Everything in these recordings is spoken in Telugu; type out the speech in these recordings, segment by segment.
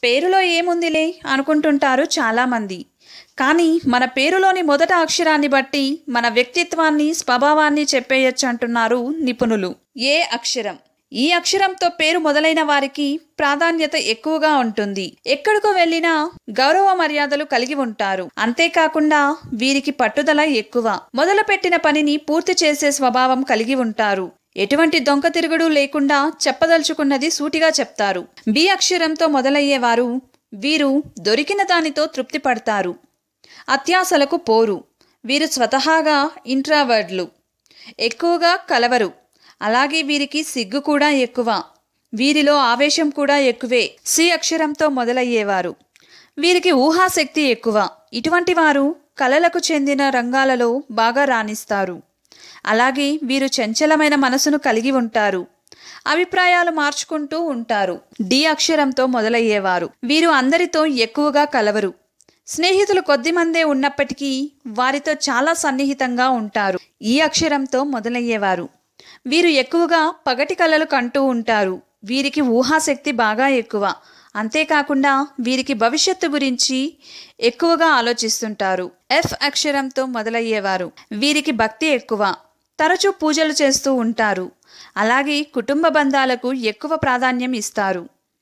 పేరులో ఏముందిలే అనుకుంటుంటారు చాలామంది కానీ మన పేరులోని మొదట అక్షరాన్ని బట్టి మన వ్యక్తిత్వాన్ని స్వభావాన్ని చెప్పేయచ్చు అంటున్నారు నిపుణులు ఏ అక్షరం ఈ అక్షరంతో పేరు మొదలైన వారికి ప్రాధాన్యత ఎక్కువగా ఉంటుంది ఎక్కడికో వెళ్ళినా గౌరవ మర్యాదలు కలిగి ఉంటారు అంతేకాకుండా వీరికి పట్టుదల ఎక్కువ మొదలుపెట్టిన పనిని పూర్తి చేసే స్వభావం కలిగి ఉంటారు ఎటువంటి దొంగ తిరుగుడు లేకుండా చెప్పదలుచుకున్నది సూటిగా చెప్తారు బి అక్షరంతో మొదలయ్యేవారు వీరు దొరికిన దానితో తృప్తి పడతారు అత్యాసలకు పోరు వీరు స్వతహాగా ఇంట్రావర్డ్లు ఎక్కువగా కలవరు అలాగే వీరికి సిగ్గు కూడా ఎక్కువ వీరిలో ఆవేశం కూడా ఎక్కువే సి అక్షరంతో మొదలయ్యేవారు వీరికి ఊహాశక్తి ఎక్కువ ఇటువంటి వారు కళలకు చెందిన రంగాలలో బాగా రాణిస్తారు అలాగే వీరు చంచలమైన మనసును కలిగి ఉంటారు అభిప్రాయాలు మార్చుకుంటూ ఉంటారు డి అక్షరంతో మొదలయ్యేవారు వీరు అందరితో ఎక్కువగా కలవరు స్నేహితులు కొద్దిమందే ఉన్నప్పటికీ వారితో చాలా సన్నిహితంగా ఉంటారు ఈ అక్షరంతో మొదలయ్యేవారు వీరు ఎక్కువగా పగటి కలలు కంటూ ఉంటారు వీరికి ఊహాశక్తి బాగా ఎక్కువ అంతేకాకుండా వీరికి భవిష్యత్తు గురించి ఎక్కువగా ఆలోచిస్తుంటారు ఎఫ్ అక్షరంతో మొదలయ్యేవారు వీరికి భక్తి ఎక్కువ తరచూ పూజలు చేస్తూ ఉంటారు అలాగే కుటుంబ బంధాలకు ఎక్కువ ప్రాధాన్యం ఇస్తారు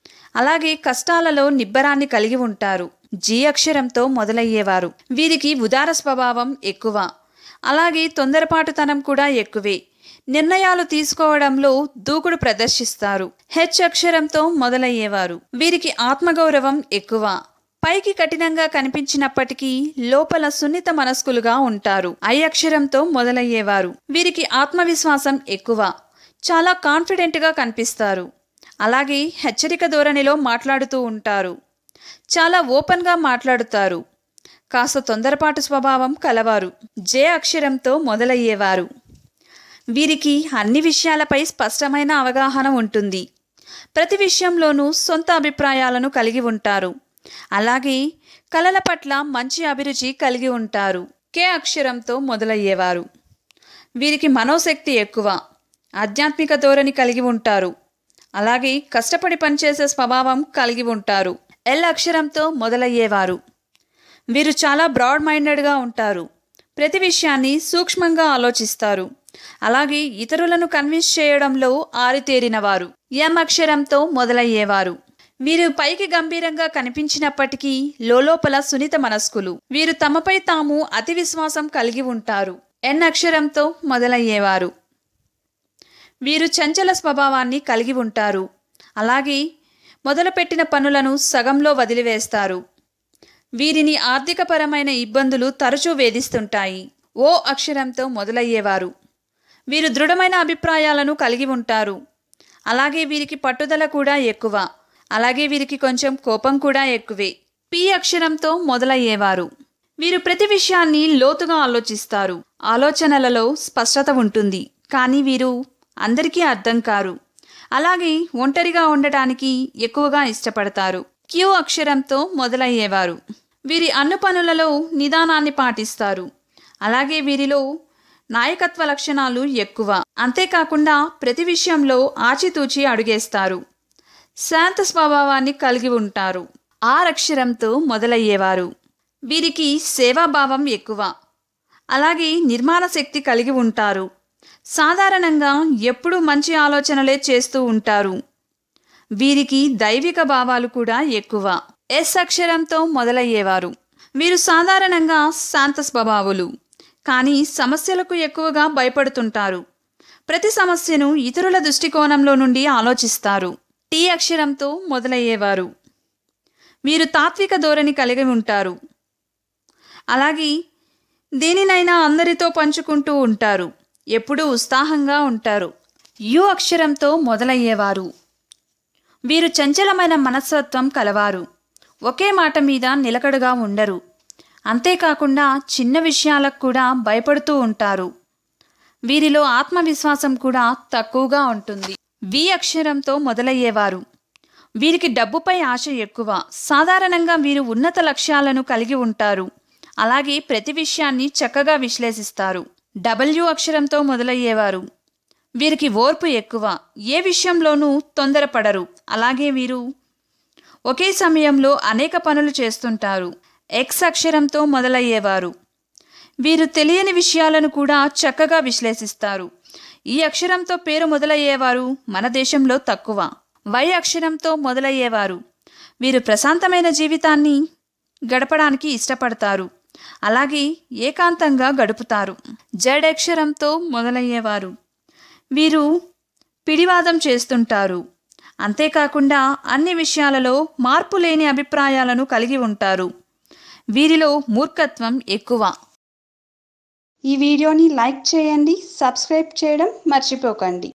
అలాగే కష్టాలలో నిబ్బరాన్ని కలిగి ఉంటారు జీ అక్షరంతో మొదలయ్యేవారు వీరికి ఉదార స్వభావం ఎక్కువ అలాగే తొందరపాటుతనం కూడా ఎక్కువే నిర్ణయాలు తీసుకోవడంలో దూకుడు ప్రదర్శిస్తారు హెచ్ అక్షరంతో మొదలయ్యేవారు వీరికి ఆత్మగౌరవం ఎక్కువ పైకి కఠినంగా కనిపించినప్పటికీ లోపల సున్నిత మనస్కులుగా ఉంటారు ఐ అక్షరంతో మొదలయ్యేవారు వీరికి ఆత్మవిశ్వాసం ఎక్కువ చాలా కాన్ఫిడెంట్గా కనిపిస్తారు అలాగే హెచ్చరిక ధోరణిలో మాట్లాడుతూ ఉంటారు చాలా ఓపెన్గా మాట్లాడుతారు కాస్త తొందరపాటు స్వభావం కలవారు జే అక్షరంతో మొదలయ్యేవారు వీరికి అన్ని విషయాలపై స్పష్టమైన అవగాహన ఉంటుంది ప్రతి విషయంలోనూ సొంత అభిప్రాయాలను కలిగి ఉంటారు అలాగే కళల పట్ల మంచి అభిరుచి కలిగి ఉంటారు కే అక్షరంతో మొదలయ్యేవారు వీరికి మనోశక్తి ఎక్కువ ఆధ్యాత్మిక ధోరణి కలిగి ఉంటారు అలాగే కష్టపడి పనిచేసే స్వభావం కలిగి ఉంటారు ఎల్ అక్షరంతో మొదలయ్యేవారు వీరు చాలా బ్రాడ్ మైండెడ్గా ఉంటారు ప్రతి విషయాన్ని సూక్ష్మంగా ఆలోచిస్తారు అలాగే ఇతరులను కన్విన్స్ చేయడంలో ఆరితేరినవారు ఎం అక్షరంతో మొదలయ్యేవారు వీరు పైకి గంభీరంగా కనిపించినప్పటికీ లోలోపల సున్నిత మనస్కులు వీరు తమపై తాము అతి విశ్వాసం కలిగి ఉంటారు ఎన్ అక్షరంతో మొదలయ్యేవారు వీరు చంచల స్వభావాన్ని కలిగి ఉంటారు అలాగే మొదలుపెట్టిన పనులను సగంలో వదిలివేస్తారు వీరిని ఆర్థికపరమైన ఇబ్బందులు తరచూ వేధిస్తుంటాయి ఓ అక్షరంతో మొదలయ్యేవారు వీరు దృఢమైన అభిప్రాయాలను కలిగి ఉంటారు అలాగే వీరికి పట్టుదల కూడా ఎక్కువ అలాగే వీరికి కొంచెం కోపం కూడా ఎక్కువే పి అక్షరంతో మొదలయ్యేవారు వీరు ప్రతి విషయాన్ని లోతుగా ఆలోచిస్తారు ఆలోచనలలో స్పష్టత ఉంటుంది కానీ వీరు అందరికీ అర్థం కారు అలాగే ఒంటరిగా ఉండటానికి ఎక్కువగా ఇష్టపడతారు క్యూ అక్షరంతో మొదలయ్యేవారు వీరి అన్ని పనులలో నిదానాన్ని పాటిస్తారు అలాగే వీరిలో నాయకత్వ లక్షణాలు ఎక్కువ అంతేకాకుండా ప్రతి విషయంలో ఆచితూచి అడుగేస్తారు శాంత స్వభావాన్ని కలిగి ఉంటారు ఆర్ అక్షరంతో మొదలయ్యేవారు వీరికి సేవాభావం ఎక్కువ అలాగే నిర్మాణ శక్తి కలిగి ఉంటారు సాధారణంగా ఎప్పుడూ మంచి ఆలోచనలే చేస్తూ ఉంటారు వీరికి దైవిక భావాలు కూడా ఎక్కువ ఎస్ అక్షరంతో మొదలయ్యేవారు వీరు సాధారణంగా శాంత స్వభావులు కానీ సమస్యలకు ఎక్కువగా భయపడుతుంటారు ప్రతి సమస్యను ఇతరుల దృష్టికోణంలో నుండి ఆలోచిస్తారు టీ అక్షరంతో మొదలయ్యేవారు వీరు తాత్విక ధోరణి కలిగి ఉంటారు అలాగే దేనినైనా అందరితో పంచుకుంటూ ఉంటారు ఎప్పుడూ ఉత్సాహంగా ఉంటారు యు అక్షరంతో మొదలయ్యేవారు వీరు చంచలమైన మనస్తత్వం కలవారు ఒకే మాట మీద నిలకడగా ఉండరు అంతేకాకుండా చిన్న విషయాలకు కూడా భయపడుతూ ఉంటారు వీరిలో ఆత్మవిశ్వాసం కూడా తక్కువగా ఉంటుంది వి అక్షరంతో మొదలయ్యేవారు వీరికి డబ్బుపై ఆశ ఎక్కువ సాధారణంగా వీరు ఉన్నత లక్ష్యాలను కలిగి ఉంటారు అలాగే ప్రతి విషయాన్ని చక్కగా విశ్లేషిస్తారు డబ్ల్యూ అక్షరంతో మొదలయ్యేవారు వీరికి ఓర్పు ఎక్కువ ఏ విషయంలోనూ తొందరపడరు అలాగే వీరు ఒకే సమయంలో అనేక పనులు చేస్తుంటారు ఎక్స్ అక్షరంతో మొదలయ్యేవారు వీరు తెలియని విషయాలను కూడా చక్కగా విశ్లేషిస్తారు ఈ అక్షరంతో పేరు మొదలయ్యేవారు మన దేశంలో తక్కువ వై అక్షరంతో మొదలయ్యేవారు వీరు ప్రశాంతమైన జీవితాన్ని గడపడానికి ఇష్టపడతారు అలాగే ఏకాంతంగా గడుపుతారు జడ్ అక్షరంతో మొదలయ్యేవారు వీరు పిడివాదం చేస్తుంటారు అంతేకాకుండా అన్ని విషయాలలో మార్పు లేని అభిప్రాయాలను కలిగి ఉంటారు వీరిలో మూర్ఖత్వం ఎక్కువ ఈ వీడియోని లైక్ చేయండి సబ్స్క్రైబ్ చేయడం మర్చిపోకండి